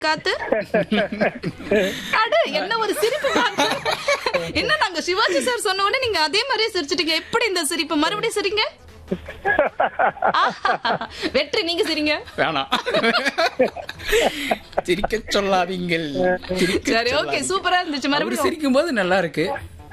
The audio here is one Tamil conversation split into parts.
காத்து அட என்ன ஒரு சிரிப்பு பாருங்க. என்ன நாங்க சிவாஜி சார் சொன்ன உடனே நீங்க அதே மாதிரியே சிரிச்சிட்டீங்க எப்படி இந்த சிரிப்பு மறுபடியும் சிரிங்க ஆஹா. வெற்றி நீங்க சிரிங்க வேணாம் சிரிக்க சொல்லாதீங்கள் சிரிக்க சரி ஓகே சொல்லாதீங்க. சூப்பரா இருந்துச்சு அவரு மறுபடியும் சிரிக்கும் போது நல்லா இருக்கு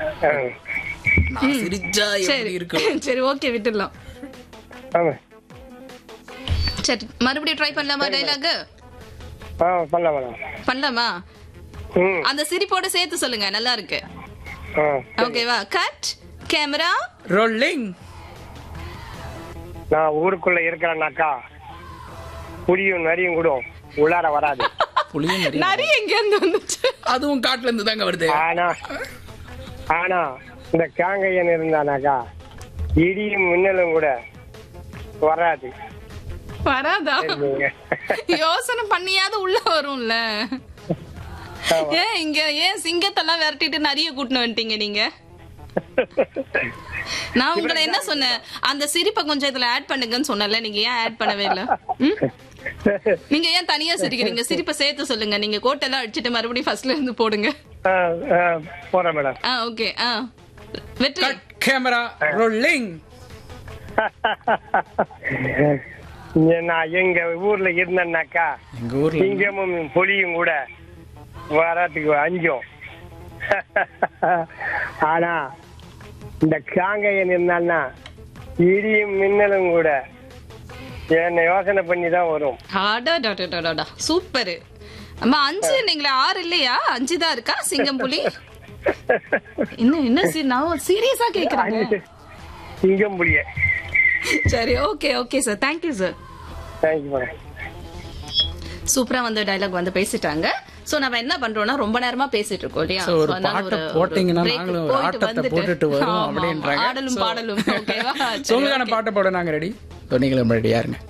நான் சிரிச்சா எப்படி சரி இருக்கும் சரி ஓகே விட்டுடலாம் ஆமா சரி மறுபடியும் ட்ரை பண்ணலாமா டைலாக் ஆ பண்ணலாம் மேடம் பண்ணலாமா ம் அந்த சிரிப்போட சேர்த்து சொல்லுங்க நல்லா இருக்கு ஆ ஓகேவா கட் கேமரா ரோலிங் நான் ஊருக்குள்ள இருக்கிறேன்னாக்கா புலியும் நரியும் கூட உள்ளார வராது புளியும் நிறைய நிறைய எங்க இருந்து வந்துச்சு அதுவும் காட்டுல இருந்து தாங்க வருது ஆனா ஆனா இந்த காங்கையன் இருந்தானாக்கா இடியும் மின்னலும் கூட வராது வராதா சரிங்க. யோசனை பண்ணியாவது உள்ள வரும்ல ஆமா. ஏன் இங்க ஏன் சிங்கத்தெல்லாம் விரட்டிட்டு நிறைய கூட்டினு வந்துட்டீங்க நீங்க நான் உங்களை என்ன சொன்னேன் அந்த சிரிப்பை கொஞ்சம் இதுல ஆட் பண்ணுங்கன்னு சொன்னல நீங்க ஏன் ஆட் பண்ணவே இல்ல ம்? நீங்க ஏன் தனியா சிரிக்கிறீங்க சிரிப்பை சேர்த்து சொல்லுங்க நீங்க கோட்டெல்லாம் அடிச்சிட்டு மறுபடியும் ஃபர்ஸ்ட்ல இருந்து போடுங்க ஆ, ஆ, போறேன் மேடம் ஆ ஓகே ஆ வெற்றி கட் கேமரா ரோலிங் நான் எங்க ஊர்ல இருந்தேன்னாக்கா எங்க ஊர்ல சிங்கமும் புலியும் கூட வரத்துக்கு அஞ்சும் ஆனா இந்த காங்கையன் இருந்தான்னா இடியும் மின்னலும் கூட என்ன யோசனை பண்ணி தான் வரும் அடடடடடடா சூப்பர் அம்மா அஞ்சு நீங்களா ஆறு இல்லையா அஞ்சு தான் இருக்கா சிங்கம் புலி என்ன என்ன சி- நான் சீரியஸா கேக்குறேன் சிங்கம் புலிய சரி okay okay sir thank you sir thank you madam சூப்பரா வந்து டயலாக் வந்து பேசிட்டாங்க சோ நம்ம என்ன பண்றோம்னா ரொம்ப நேரமா பேசிட்டு இருக்கோம் இல்லையா So, ஒரு So, அதனால பாட்டை ஒரு- ஒரு போட்டீங்கன்னா break நாங்களும் ஒரு போயிட்டு ஆட்டத்தை வந்துட்டு- போட்டுட்டு வரோம் ஆமா, ஆமா. அப்படின்றாங்க ஆடலும் So, பாடலும் ஓகேவா so உங்களுக்கான பாட்டை போட நாங்க ரெடி நீங்களும் ரெடியா இருங்க